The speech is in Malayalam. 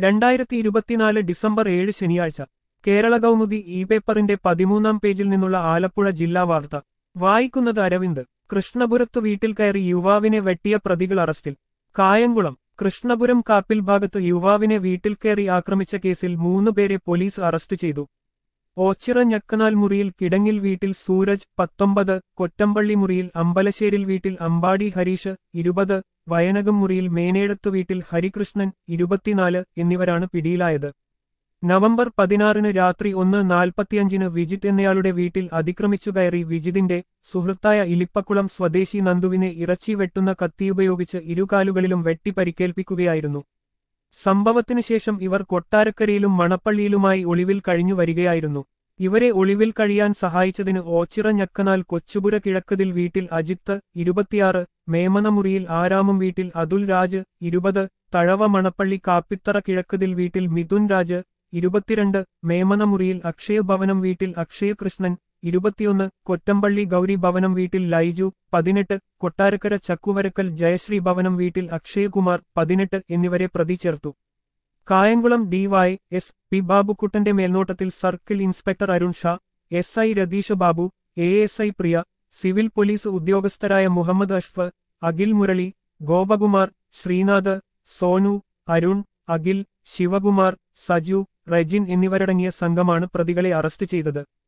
രണ്ടായിരത്തി ഇരുപത്തിനാല് ഡിസംബർ ഏഴ് ശനിയാഴ്ച കേരള കൗമുദി ഇ പേപ്പറിന്റെ പതിമൂന്നാം പേജിൽ നിന്നുള്ള ആലപ്പുഴ ജില്ലാ വാർത്ത വായിക്കുന്നത് അരവിന്ദ് കൃഷ്ണപുരത്ത് വീട്ടിൽ കയറി യുവാവിനെ വെട്ടിയ പ്രതികൾ അറസ്റ്റിൽ കായംകുളം കൃഷ്ണപുരം കാപ്പിൽ ഭാഗത്ത് യുവാവിനെ വീട്ടിൽ കയറി ആക്രമിച്ച കേസിൽ മൂന്നുപേരെ പോലീസ് അറസ്റ്റ് ചെയ്തു ഓച്ചിറ ഞക്കനാൽ മുറിയിൽ കിടങ്ങിൽ വീട്ടിൽ സൂരജ് പത്തൊമ്പത് കൊറ്റമ്പള്ളി മുറിയിൽ അമ്പലശ്ശേരിൽ വീട്ടിൽ അമ്പാടി ഹരീഷ് ഇരുപത് വയനകം മുറിയിൽ മേനേടത്ത് വീട്ടിൽ ഹരികൃഷ്ണൻ ഇരുപത്തിനാല് എന്നിവരാണ് പിടിയിലായത് നവംബർ പതിനാറിന് രാത്രി ഒന്ന് നാൽപ്പത്തിയഞ്ചിന് വിജിത് എന്നയാളുടെ വീട്ടിൽ അതിക്രമിച്ചു കയറി വിജിതിന്റെ സുഹൃത്തായ ഇലിപ്പക്കുളം സ്വദേശി നന്ദുവിനെ ഇറച്ചി വെട്ടുന്ന കത്തിയുപയോഗിച്ച് ഇരുകാലുകളിലും വെട്ടി പരിക്കേൽപ്പിക്കുകയായിരുന്നു സംഭവത്തിനു ശേഷം ഇവർ കൊട്ടാരക്കരയിലും മണപ്പള്ളിയിലുമായി ഒളിവിൽ കഴിഞ്ഞു വരികയായിരുന്നു ഇവരെ ഒളിവിൽ കഴിയാൻ സഹായിച്ചതിന് ഓച്ചിറ ഞക്കനാൽ കൊച്ചുപുര കിഴക്കതിൽ വീട്ടിൽ അജിത്ത് ഇരുപത്തിയാറ് മേമനമുറിയിൽ ആരാമം വീട്ടിൽ അതുൽ രാജ് ഇരുപത് തഴവ മണപ്പള്ളി കാപ്പിത്തറ കിഴക്കതിൽ വീട്ടിൽ മിഥുൻ രാജ് ഇരുപത്തിരണ്ട് മേമനമുറിയിൽ അക്ഷയഭവനം വീട്ടിൽ അക്ഷയകൃഷ്ണൻ ഇരുപത്തിയൊന്ന് കൊറ്റമ്പള്ളി ഗൗരി ഭവനം വീട്ടിൽ ലൈജു പതിനെട്ട് കൊട്ടാരക്കര ചക്കുവരക്കൽ ജയശ്രീ ഭവനം വീട്ടിൽ അക്ഷയകുമാർ പതിനെട്ട് എന്നിവരെ പ്രതി ചേർത്തു കായംകുളം ഡിവൈ എസ് പി ബാബുക്കുട്ടന്റെ മേൽനോട്ടത്തിൽ circle inspector Arun Sha S I Ratheesh Babu A S I Priya civil police ഉദ്യോഗസ്ഥരായ മുഹമ്മദ് അഷ്ഫ് അഖിൽ മുരളി ഗോപകുമാർ ശ്രീനാഥ് സോനു അരുൺ അഖിൽ ശിവകുമാർ സജു റെജിൻ എന്നിവരടങ്ങിയ സംഘമാണ് പ്രതികളെ അറസ്റ്റ് ചെയ്തത്